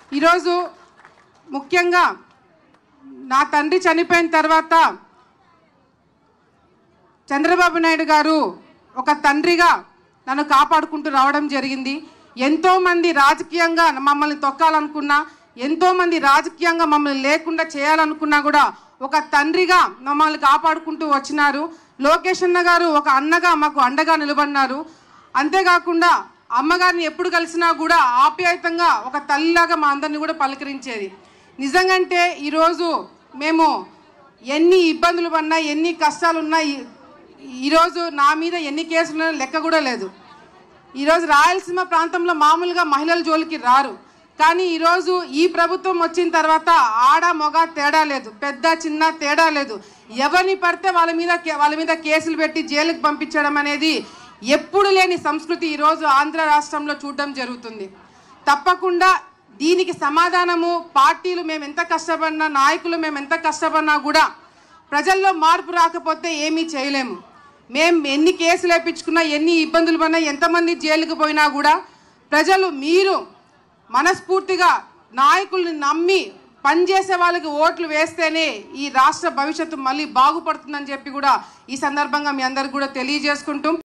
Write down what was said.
ఈరోజు ముఖ్యంగా నా తండ్రి చనిపోయిన తర్వాత చంద్రబాబు నాయుడు గారు ఒక తండ్రిగా నన్ను కాపాడుకుంటూ రావడం జరిగింది ఎంతోమంది రాజకీయంగా మమ్మల్ని తొక్కాలనుకున్నా ఎంతోమంది రాజకీయంగా మమ్మల్ని లేకుండా చేయాలనుకున్నా కూడా ఒక తండ్రిగా మమ్మల్ని కాపాడుకుంటూ వచ్చినారు లోకేష్ అన్న గారు ఒక అన్నగా మాకు అండగా నిలబడినారు అంతేకాకుండా అమ్మగారిని ఎప్పుడు కలిసినా కూడా ఆప్యాయతంగా ఒక తల్లిలాగా మా అందరిని కూడా పలకరించేది నిజంగంటే ఈరోజు మేము ఎన్ని ఇబ్బందులు పడినా ఎన్ని కష్టాలు ఉన్నా ఈ- ఈరోజు నా మీద ఎన్ని కేసులు ఉన్నాయో లెక్క కూడా లేదు ఈరోజు రాయలసీమ ప్రాంతంలో మామూలుగా మహిళల జోలికి రారు కానీ ఈరోజు ఈ ప్రభుత్వం వచ్చిన తర్వాత ఆడ మొగ తేడా లేదు పెద్ద చిన్న తేడా లేదు ఎవరిని పడితే వాళ్ళ మీద కే- వాళ్ళ మీద కేసులు పెట్టి జైలుకి పంపించడం అనేది ఎప్పుడు లేని సంస్కృతి ఈరోజు ఆంధ్ర రాష్ట్రంలో చూడడం జరుగుతుంది తప్పకుండా దీనికి సమాధానము పార్టీలు మేము ఎంత కష్టపడినా నాయకులు మేము ఎంత కష్టపడినా కూడా ప్రజల్లో మార్పు రాకపోతే ఏమీ చేయలేము మేము ఎన్ని కేసులు వేయించుకున్నా ఎన్ని ఇబ్బందులు పడినా ఎంతమంది జైలుకు పోయినా కూడా ప్రజలు మీరు మనస్ఫూర్తిగా నాయకుల్ని నమ్మి పనిచేసే వాళ్ళకి ఓట్లు వేస్తేనే ఈ రాష్ట్ర భవిష్యత్తు మళ్ళీ బాగుపడుతుందని చెప్పి కూడా ఈ సందర్భంగా మీ అందరికి కూడా తెలియజేసుకుంటూ